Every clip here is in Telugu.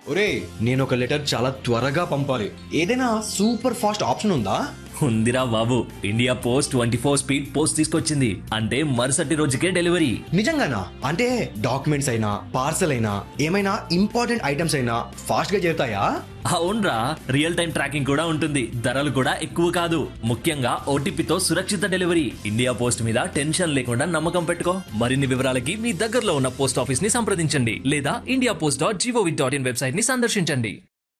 ఒరే నేను ఒక లెటర్ చాలా త్వరగా పంపాలి ఏదైనా సూపర్ ఫాస్ట్ ఆప్షన్ ఉందా ఉందిరా బాబు India post twenty four speed post తీసుకొచ్చింది అంటే మరుసటి రోజుకే డెలివరీ నిజంగానా అంటే డాక్యుమెంట్స్ అయినా పార్సల్ అయినా ఏమైనా ఇంపార్టెంట్ ఐటమ్స్ అయినా ఫాస్ట్ గా చేరుతాయా అవునరా రియల్ టైం ట్రాకింగ్ కూడా ఉంటుంది ధరలు కూడా ఎక్కువ కాదు ముఖ్యంగా ఓటీపీతో సురక్షిత డెలివరీ ఇండియా పోస్ట్ మీద టెన్షన్ లేకుండా నమ్మకం పెట్టుకో మరిన్ని వివరాలకి మీ దగ్గరలో ఉన్న పోస్ట్ ఆఫీస్ ని సంప్రదించండి లేదా India post dot G O V dot in website ని సందర్శించండి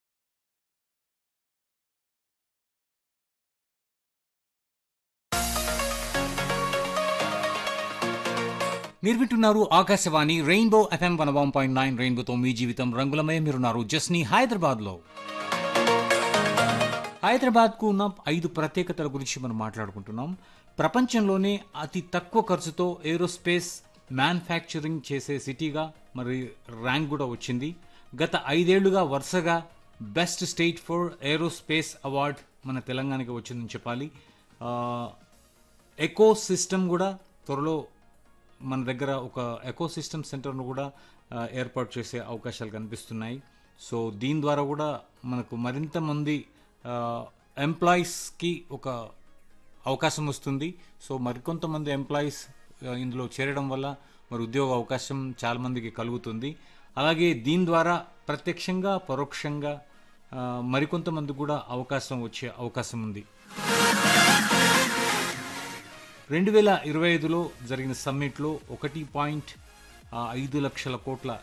మీరు వింటున్నారు Akashvani rainbow FM one one point nine రెయిన్బోతో మీ జీవితం రంగులమయ మీరున్నారు జస్ని హైదరాబాద్లో హైదరాబాద్కు ఉన్న ఐదు ప్రత్యేకతల గురించి మనం మాట్లాడుకుంటున్నాం ప్రపంచంలోనే అతి తక్కువ ఖర్చుతో ఏరోస్పేస్ మ్యానుఫ్యాక్చరింగ్ చేసే సిటీగా మరి ర్యాంక్ కూడా వచ్చింది గత ఐదేళ్లుగా వరుసగా best state for aerospace award మన తెలంగాణకి వచ్చిందని చెప్పాలి ఆ, ఎకో సిస్టమ్ కూడా త్వరలో మన దగ్గర ఒక ఎకో సిస్టమ్ సెంటర్ను కూడా ఆ, ఏర్పాటు చేసే అవకాశాలు కనిపిస్తున్నాయి సో దీని ద్వారా కూడా మనకు మరింత మంది ఎంప్లాయీస్కి ఒక అవకాశం వస్తుంది సో మరికొంతమంది ఎంప్లాయీస్ ఇందులో చేరడం వల్ల మరి ఉద్యోగ అవకాశం చాలా మందికి కలుగుతుంది అలాగే దీని ద్వారా ప్రత్యక్షంగా పరోక్షంగా ఆ, మరికొంతమంది కూడా అవకాశం వచ్చే అవకాశం ఉంది రెండు వేల ఇరవై ఐదులో జరిగిన సమ్మిట్లో ఒకటి పాయింట్ ఐదు లక్షల కోట్ల